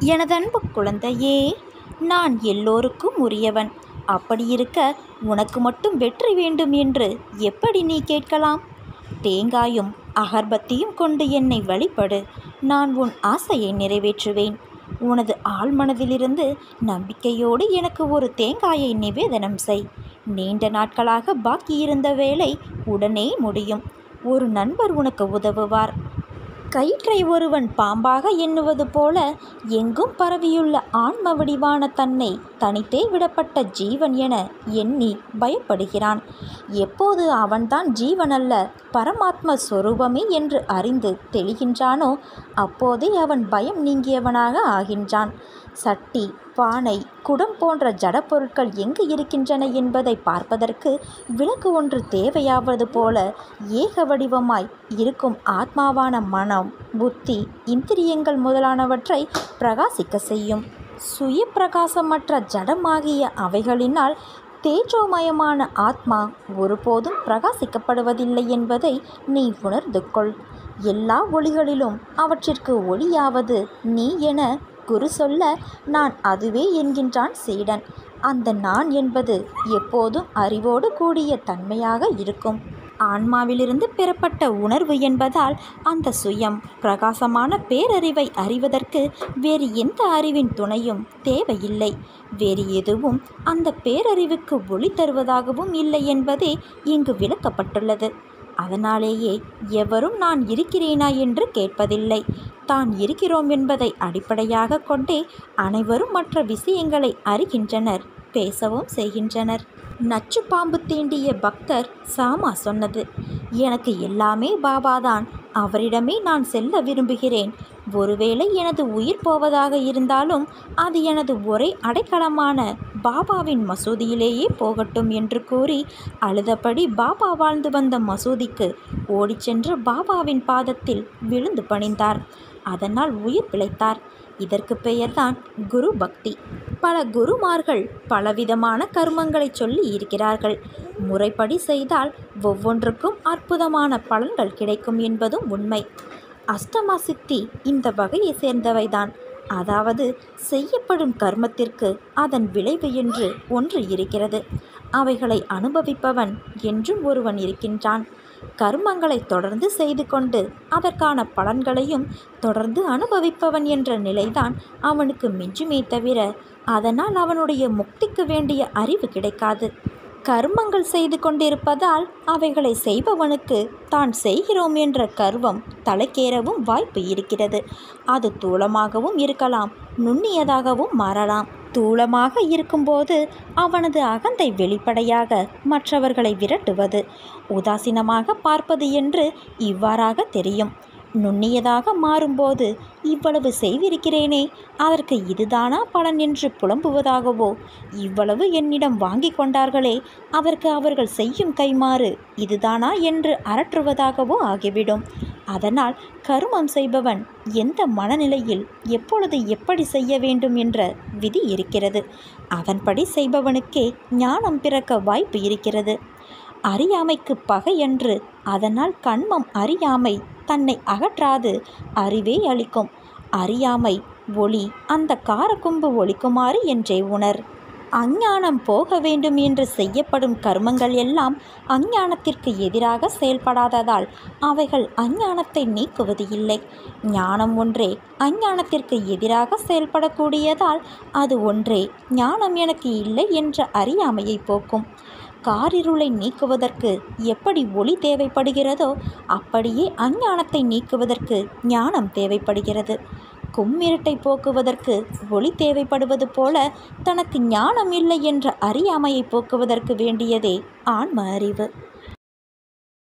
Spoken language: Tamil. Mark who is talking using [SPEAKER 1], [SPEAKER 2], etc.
[SPEAKER 1] எனதன்பு குழந்தையே நான் எல்லோருக்கும் உரியவன் அப்படியிருக்க உனக்கு மட்டும் வெற்றி வேண்டும் என்று எப்படி நீ கேட்கலாம் தேங்காயும் அகர்பத்தியும் கொண்டு என்னை வழிபடு நான் உன் ஆசையை நிறைவேற்றுவேன் உனது ஆழ்மனதிலிருந்து நம்பிக்கையோடு எனக்கு ஒரு தேங்காயை நிவேதனம் செய் நீண்ட நாட்களாக பாக்கியிருந்த வேலை உடனே முடியும் ஒரு நண்பர் உனக்கு உதவுவார் கயிற்றை ஒருவன் பாம்பாக எண்ணுவது போல எங்கும் பரவியுள்ள ஆன்ம வடிவான தன்னை தனித்தே விடப்பட்ட ஜீவன் என எண்ணி பயப்படுகிறான் எப்போது அவன்தான் ஜீவனல்ல பரமாத்ம சொரூபமே என்று அறிந்து தெளிகின்றானோ அப்போதே அவன் பயம் நீங்கியவனாக ஆகின்றான் சட்டி பானை குடம் போன்ற ஜட பொருட்கள் எங்கு இருக்கின்றன என்பதை பார்ப்பதற்கு விளக்கு ஒன்று தேவையாவது போல ஏக வடிவமாய் இருக்கும் ஆத்மாவான மனம் புத்தி இந்திரியங்கள் முதலானவற்றை பிரகாசிக்க செய்யும் சுய பிரகாசமற்ற ஜடமாகிய அவைகளினால் தேஜோமயமான ஆத்மா ஒருபோதும் பிரகாசிக்கப்படுவதில்லை என்பதை நீ உணர்ந்து கொள் எல்லா ஒளிகளிலும் அவற்றிற்கு ஒளியாவது நீ என குரு சொல்ல நான் அதுவே என்கின்றான் சீடன் அந்த நான் என்பது எப்போதும் அறிவோடு கூடிய தன்மையாக இருக்கும் ஆன்மாவிலிருந்து பெறப்பட்ட உணர்வு என்பதால் அந்த சுயம் பிரகாசமான பேரறிவை அறிவதற்கு வேறு எந்த அறிவின் துணையும் தேவையில்லை வேறு எதுவும் அந்த பேரறிவுக்கு ஒளி தருவதாகவும் இல்லை என்பதே இங்கு விளக்கப்பட்டுள்ளது அதனாலேயே எவரும் நான் இருக்கிறேனா என்று கேட்பதில்லை தான் இருக்கிறோம் என்பதை அடிப்படையாக கொண்டே அனைவரும் மற்ற விஷயங்களை அறிகின்றனர் பேசவும் செய்கின்றனர் நச்சு பாம்பு தீண்டிய பக்தர் சாமா சொன்னது எனக்கு எல்லாமே பாபாதான் அவரிடமே நான் செல்ல விரும்புகிறேன் ஒருவேளை எனது உயிர் போவதாக இருந்தாலும் அது எனது ஒரே அடைக்கலமான பாபாவின் மசூதியிலேயே போகட்டும் என்று கூறி அழுதபடி பாபா வாழ்ந்து வந்த மசூதிக்கு ஓடிச் சென்று பாபாவின் பாதத்தில் விழுந்து பணிந்தார் அதனால் உயிர் பிழைத்தார் இதற்கு பெயர்தான் குரு பக்தி பல குருமார்கள் பலவிதமான கர்மங்களை சொல்லி இருக்கிறார்கள் முறைப்படி செய்தால் ஒவ்வொன்றுக்கும் அற்புதமான பலன்கள் கிடைக்கும் என்பதும் உண்மை அஷ்டமா சித்தி இந்த வகையை சேர்ந்தவைதான் அதாவது செய்யப்படும் கர்மத்திற்கு அதன் விளைவு என்று ஒன்று இருக்கிறது அவைகளை அனுபவிப்பவன் என்றும் ஒருவன் இருக்கின்றான் கர்மங்களை தொடர்ந்து செய்து கொண்டு அதற்கான பலன்களையும் தொடர்ந்து அனுபவிப்பவன் என்ற நிலைதான் அவனுக்கு மிஞ்சுமே தவிர அதனால் அவனுடைய முக்திக்கு வேண்டிய அறிவு கிடைக்காது கர்மங்கள் செய்து கொண்டிருப்பதால் அவைகளை செய்பவனுக்கு தான் செய்கிறோம் என்ற கர்வம் தலைக்கேறவும் வாய்ப்பு இருக்கிறது அது தூளமாகவும் இருக்கலாம் நுண்ணியதாகவும் மாறலாம் தூளமாக இருக்கும்போது அவனது அகந்தை வெளிப்படையாக மற்றவர்களை விரட்டுவது உதாசீனமாக பார்ப்பது என்று இவ்வாறாக தெரியும் நுண்ணியதாக மாறும்போது இவ்வளவு செய்திருக்கிறேனே அதற்கு இதுதானா பலன் என்று புலம்புவதாகவோ இவ்வளவு என்னிடம் வாங்கி கொண்டார்களே அதற்கு அவர்கள் செய்யும் கைமாறு இதுதானா என்று அரற்றுவதாகவோ ஆகிவிடும் அதனால் கருமம் செய்பவன் எந்த மனநிலையில் எப்பொழுது எப்படி செய்ய வேண்டும் என்ற விதி இருக்கிறது அதன்படி செய்பவனுக்கே ஞானம் பிறக்க வாய்ப்பு இருக்கிறது அறியாமைக்கு பகையன்று அதனால் கண்மம் அறியாமை தன்னை அகற்றாது அறிவே அளிக்கும் அறியாமை ஒளி அந்த காரக்கும்பு ஒழிக்குமாறு என்றே உணர் அஞ்ஞானம் போக வேண்டும் என்று செய்யப்படும் கர்மங்கள் எல்லாம் அஞ்ஞானத்திற்கு எதிராக செயல்படாததால் அவைகள் அஞ்ஞானத்தை நீக்குவது இல்லை ஞானம் ஒன்றே அஞ்ஞானத்திற்கு எதிராக செயல்படக்கூடியதால் அது ஒன்றே ஞானம் எனக்கு இல்லை என்ற அறியாமையை போக்கும் காரிருளை நீக்குவதற்கு எப்படி ஒளி தேவைப்படுகிறதோ அப்படியே அஞ்ஞானத்தை நீக்குவதற்கு ஞானம் தேவைப்படுகிறது கும்மிருட்டை போக்குவதற்கு ஒளி தேவைப்படுவது போல தனக்கு ஞானம் இல்லை என்ற அறியாமையை போக்குவதற்கு வேண்டியதே ஆன்ம அறிவு